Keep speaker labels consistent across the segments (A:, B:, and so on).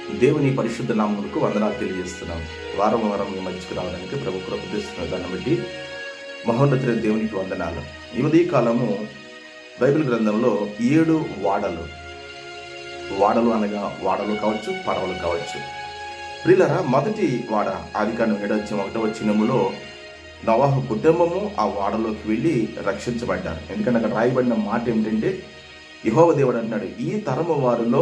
A: దేవుని పరిశుద్ధ నామములకు వందనాలు తెలియజేస్తున్నాం వారం వారం మీ మధ్యకు రావడానికి ప్రభు కృపతిస్తున్న దాన్ని బట్టి మహోన్నతుల దేవునికి వందనాలు ఈ ఉదయ కాలము బైబిల్ గ్రంథంలో ఏడు వాడలు వాడలు అనగా వాడలు కావచ్చు పడవలు కావచ్చు ప్రియులరా మొదటి వాడ ఆదికాండం ఏడొచ్చిన ఒకటో వచ్చినములో నవాహు కుటుంబము ఆ వాడలోకి వెళ్ళి రక్షించబడ్డారు ఎందుకంటే అక్కడ రాయబడిన మాట ఏమిటంటే యహోవ దేవుడు అంటున్నాడు ఈ తరము వారిలో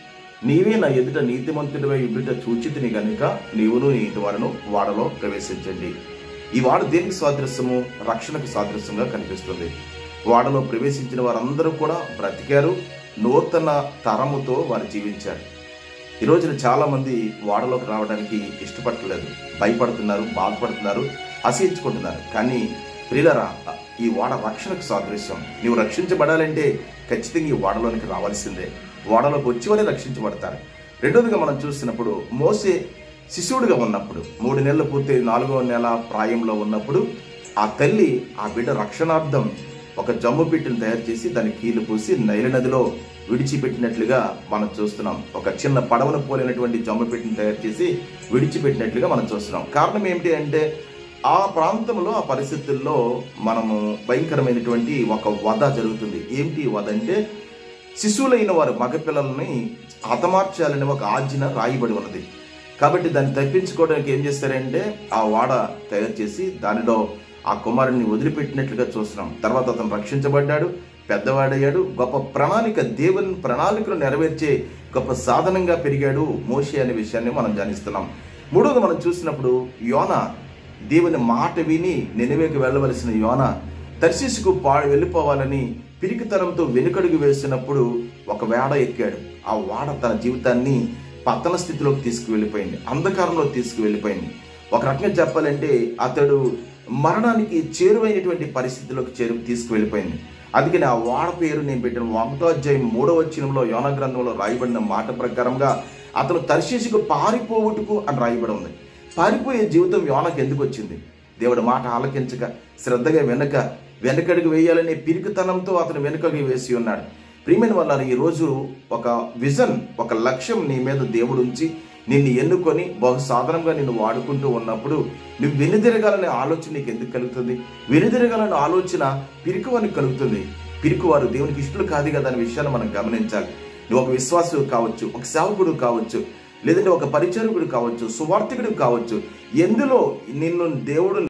A: నీవే నా ఎదుట నీతిమంతుడివై ఎదుట చూచితిని గనుక నీవును నీ ఇంటి వారును వాడలో ప్రవేశించండి ఈ వాడ దేనికి సాదృశ్యము రక్షణకు సాదృశ్యంగా కనిపిస్తుంది వాడలో ప్రవేశించిన వారందరూ కూడా బ్రతికారు నూతన తరముతో వారు జీవించారు ఈ రోజున చాలా మంది వాడలోకి రావడానికి ఇష్టపడట్లేదు భయపడుతున్నారు బాధపడుతున్నారు అసహించుకుంటున్నారు కానీ ప్రియులరా ఈ వాడ రక్షణకు సాదృశ్యం నీవు రక్షించబడాలంటే ఖచ్చితంగా ఈ వాడలోనికి రావాల్సిందే వాడలోకి వచ్చేవారే రక్షించబడతారు రెండోదిగా మనం చూసినప్పుడు మోసే శిశువుడిగా ఉన్నప్పుడు మూడు నెలలు పూర్తి నాలుగో నెల ప్రాయంలో ఉన్నప్పుడు ఆ తల్లి ఆ బిడ్డ రక్షణార్థం ఒక జమ్ము పిట్టును తయారు చేసి దాన్ని కీలు పూసి నైలు నదిలో విడిచిపెట్టినట్లుగా మనం చూస్తున్నాం ఒక చిన్న పడవను పోలినటువంటి జమ్ము పెట్టిని తయారు చేసి విడిచిపెట్టినట్లుగా మనం చూస్తున్నాం కారణం ఏమిటి అంటే ఆ ప్రాంతంలో ఆ పరిస్థితుల్లో మనము భయంకరమైనటువంటి ఒక వధ జరుగుతుంది ఏమిటి వధ అంటే శిశువులైన వారు మగపిల్లల్ని హతమార్చాలని ఒక ఆజ్ఞ రాయబడి ఉన్నది కాబట్టి దాన్ని తప్పించుకోవడానికి ఏం చేస్తారంటే ఆ వాడ తయారు చేసి దానిలో ఆ కుమారుని వదిలిపెట్టినట్లుగా చూస్తున్నాం తర్వాత అతను రక్షించబడ్డాడు పెద్దవాడయ్యాడు గొప్ప ప్రణాళిక దేవుని ప్రణాళికను నెరవేర్చే గొప్ప సాధనంగా పెరిగాడు మోషే అనే విషయాన్ని మనం ధ్యానిస్తున్నాం మూడోది మనం చూసినప్పుడు యోన దేవుని మాట విని నినవేకి వెళ్ళవలసిన యోన దర్శిసుకు పాడు వెళ్ళిపోవాలని పిరికితనంతో వెనుకడుగు వేసినప్పుడు ఒక వేడ ఎక్కాడు ఆ వాడ తన జీవితాన్ని పతన స్థితిలోకి తీసుకువెళ్ళిపోయింది అంధకారంలో తీసుకువెళ్ళిపోయింది ఒక రకంగా చెప్పాలంటే అతడు మరణానికి చేరువైనటువంటి పరిస్థితిలోకి చేరు తీసుకువెళ్ళిపోయింది అందుకని ఆ వాడ పేరు నేను పెట్టిన ఒకటో అధ్యాయం మూడో వచ్చినంలో యోన గ్రంథంలో రాయబడిన మాట ప్రకారంగా అతను తర్శీసుకు పారిపోవుటకు అని రాయబడి ఉంది పారిపోయే జీవితం యోనకు ఎందుకు వచ్చింది దేవుడు మాట ఆలకించక శ్రద్ధగా వెనక వెనకడుగు వేయాలనే పిరికితనంతో అతను వెనుకకి వేసి ఉన్నాడు ప్రియమైన వల్ల ఈరోజు ఒక విజన్ ఒక లక్ష్యం నీ మీద దేవుడు ఉంచి నిన్ను ఎన్నుకొని బహు సాధనంగా నిన్ను వాడుకుంటూ ఉన్నప్పుడు నువ్వు వెనుదిరగాలనే ఆలోచన నీకు ఎందుకు కలుగుతుంది వెనుదిరగాలనే ఆలోచన పిరికివానికి కలుగుతుంది పిరికివారు దేవునికి ఇష్టలు కాదు కదా అనే విషయాన్ని మనం గమనించాలి నువ్వు ఒక విశ్వాసు కావచ్చు ఒక సేవకుడు కావచ్చు లేదంటే ఒక పరిచారకుడు కావచ్చు సువార్థికుడు కావచ్చు ఎందులో నిన్ను దేవుడు